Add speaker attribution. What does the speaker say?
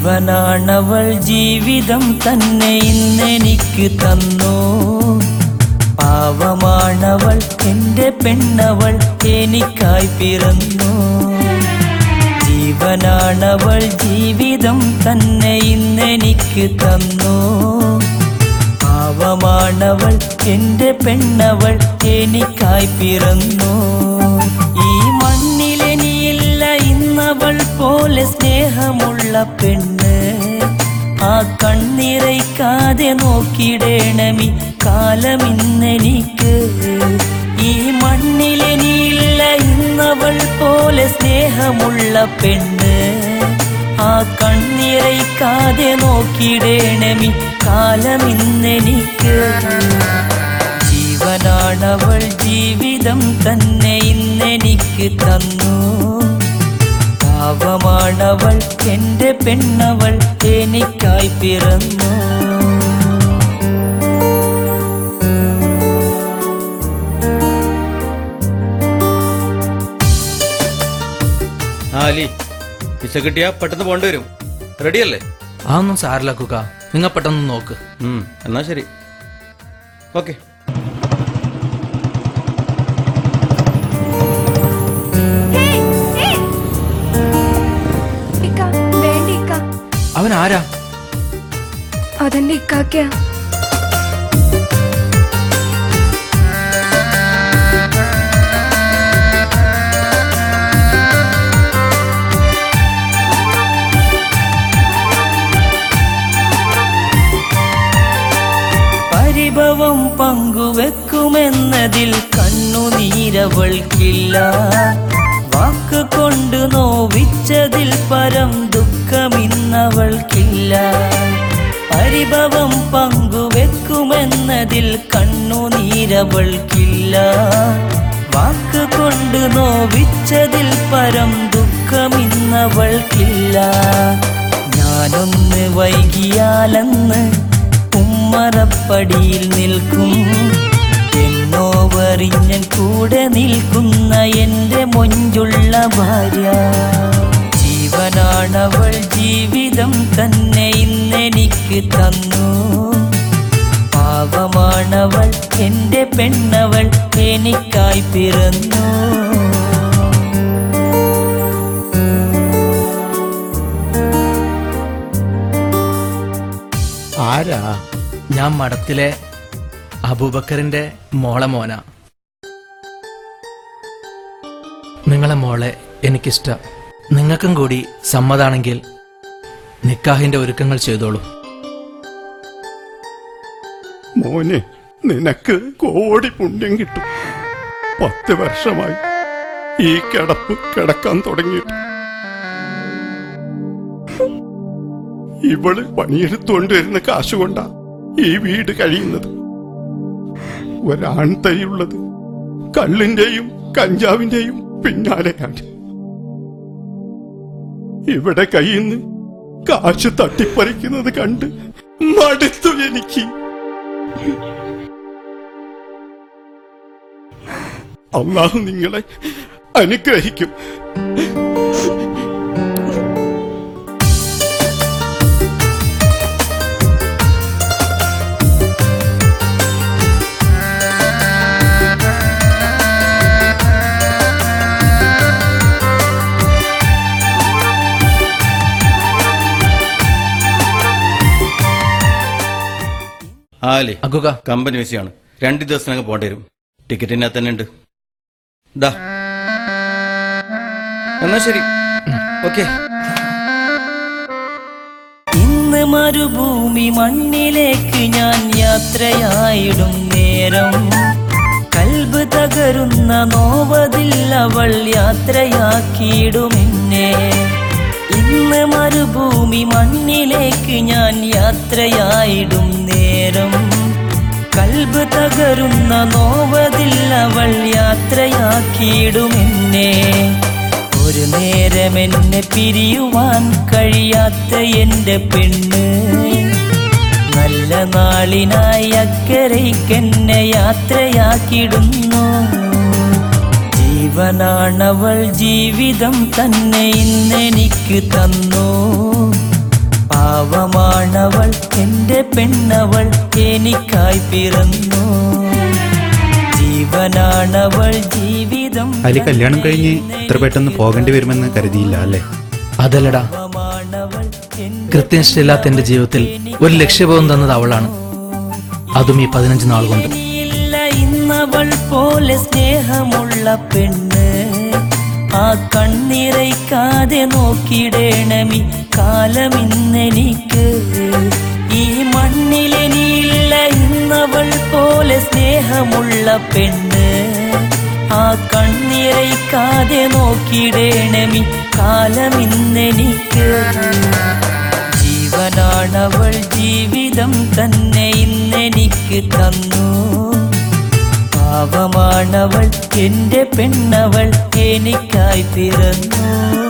Speaker 1: ജീവനാണവൾ ജീവിതം തന്നെ ഇന്നെനിക്ക് തന്നു പാവമാണവൾ എന്റെ പെണ്ണവൾ എനിക്കായി പിറന്നു ജീവനാണവൾ ജീവിതം തന്നെ ഇന്നെനിക്ക് തന്നു പാവമാണവൾ എന്റെ പെണ്ണവൾ എനിക്കായി പിറന്നു ഈ മണ്ണിലെനിയില്ല ഇന്നവൾ പോലെ സ്നേഹമുള്ള പെണ്ണ് ആ കണ്ണിറയ്ക്കാതെ നോക്കിടേണമി കാലമിന്നെനിക്ക് ഈ മണ്ണിലെനിയില്ല ഇന്നവൾ പോലെ സ്നേഹമുള്ള പെണ്ണ് ആ കണ്ണിറയ്ക്കാതെ നോക്കിടേണമി കാലമിന്നെനിക്ക് ജീവനാണവൾ ജീവിതം തന്നെ ഇന്നെനിക്ക് തന്നു പാവമാണവൾ എന്റെ പെണ്ണവൾ എനിക്കായി പിറന്നു
Speaker 2: ആ അലി വിസ കിട്ടിയാ പെട്ടെന്ന് പോണ്ടി വരും റെഡിയല്ലേ
Speaker 3: അതൊന്നും സാരില്ല കുക്ക നിങ്ങൾ പെട്ടെന്ന് നോക്ക്
Speaker 2: ഉം, എന്നാ ശരി ഓക്കെ
Speaker 4: ഇക്ക വേണ്ട ഇക്ക
Speaker 3: അവൻ ആരാ
Speaker 4: അതെന്റെ ഇക്കാക്കയാ
Speaker 1: പരിഭവം പങ്കുവെക്കുമെന്നതിൽ കണ്ണുനീരവൾക്കില്ല വാക്ക് കൊണ്ട് നോവിച്ചതിൽ പരം ദുഃഖമിന്നവൾക്കില്ല പരിഭവം പങ്കുവെക്കുമെന്നതിൽ കണ്ണുനീരവൾക്കില്ല വാക്ക് കൊണ്ട് നോവിച്ചതിൽ പരം ദുഃഖമിന്നവൾക്കില്ല ഞാനൊന്ന് വൈകിയാലെന്ന് ഉമ്മറപ്പടിയിൽ നിൽക്കും എന്നോവറിഞ്ഞൻ കൂടെ നിൽക്കുന്ന എന്റെ മൊഞ്ചുള്ള ഭാര്യ ജീവനാണവൾ ജീവിതം തന്നെ ഇന്നെനിക്ക് തന്നു പാവമാണവൾ എന്റെ പെണ്ണവൾ എനിക്കായി പിറന്നു
Speaker 3: ആരാ ഞാൻ മഠത്തിലെ അബൂബക്കറിന്റെ മോളെ മോന നിങ്ങളെ മോളെ എനിക്കിഷ്ട നിങ്ങൾക്കും കൂടി സമ്മതാണെങ്കിൽ നിക്കാഹിന്റെ ഒരുക്കങ്ങൾ ചെയ്തോളൂ
Speaker 5: മോനെ നിനക്ക് കോടി പുണ്യം കിട്ടും പത്ത് വർഷമായി ഈ കിടപ്പ് കിടക്കാൻ തുടങ്ങിയിട്ട് ഇവള് പണിയെടുത്തുകൊണ്ടിരുന്ന കാശുകൊണ്ടാ ഈ വീട് കഴിയുന്നത് ഒരാൺ തൈയുള്ളത് കള്ളിന്റെയും കഞ്ചാവിന്റെയും പിന്നാലെയാണ് ഇവിടെ കയ്യിന്ന് കാശ് തട്ടിപ്പറിക്കുന്നത് കണ്ട് മടുത്തു എനിക്ക് അള്ളാഹു നിങ്ങളെ അനുഗ്രഹിക്കും
Speaker 2: ആ അലി
Speaker 3: അക്കുക
Speaker 2: കമ്പനി വിസയാണ് രണ്ട് ദിവസത്തിനകം പോണ്ടി വരും ടിക്കറ്റ് ഇതിനകത്ത് തന്നെ ഉണ്ട് ദാ എന്നാ ശരി ഓക്കെ
Speaker 1: ഇന്ന് മരുഭൂമി മണ്ണിലേക്ക് ഞാൻ യാത്രയായിടും നേരം കൽബ് തകരുന്ന നോവതിൽ അവൾ യാത്രയാക്കിയിടുമെന്നെ ഇന്ന് മരുഭൂമി മണ്ണിലേക്ക് ഞാൻ യാത്രയായിടും നേരം കൽബ് തകരുന്ന നോവതിൽ അവൾ യാത്രയാക്കിയിടുമെന്നെ ഒരു നേരം എന്നെ പിരിയുവാൻ കഴിയാത്ത എന്റെ പെണ്ണ് നല്ല നാളിനായി അക്കരയ്ക്കെന്നെ യാത്രയാക്കിടുന്നു ജീവനാണവൾ ജീവിതം തന്നെ ഇന്നെനിക്ക് തന്നു പാവമാണവൾ എന്റെ പെണ്ണവൾ എനിക്കായി പിറന്നു ജീവനാണവൾ ജീവിതം
Speaker 6: അലി കല്യാണം കഴിഞ്ഞ് ഇത്ര പെട്ടെന്ന് പോകേണ്ടി വരുമെന്ന് കരുതിയില്ല അല്ലേ
Speaker 3: അതല്ലടാ
Speaker 1: പാവമാണവൾ എന്റെ
Speaker 3: കൃത്യനിഷ്ഠയില്ലാത്ത എന്റെ ജീവിതത്തിൽ ഒരു ലക്ഷ്യബോധം തന്നത് അവളാണ് അതും ഈ പതിനഞ്ച് നാൾ കൊണ്ട്
Speaker 1: ഇല്ല ഇന്നവൾ പോലെ സ്നേഹമുള്ള പെണ്ണ് ആ കണ്ണിറയ്ക്കാതെ നോക്കിടേണമി കാലം ഇന്നെനിക്ക് ഈ മണ്ണിലെനിയില്ല ഇന്നവൾ പോലെ സ്നേഹമുള്ള പെണ്ണ് ആ കണ്ണിറയ്ക്കാതെ നോക്കിടേണമി കാലം ഇന്നെനിക്ക് ജീവനാണവൾ ജീവിതം തന്നെ ഇന്നെനിക്ക് തന്നു പാവമാണവൾ എന്റെ പെണ്ണവൾ എനിക്കായി പിറന്നു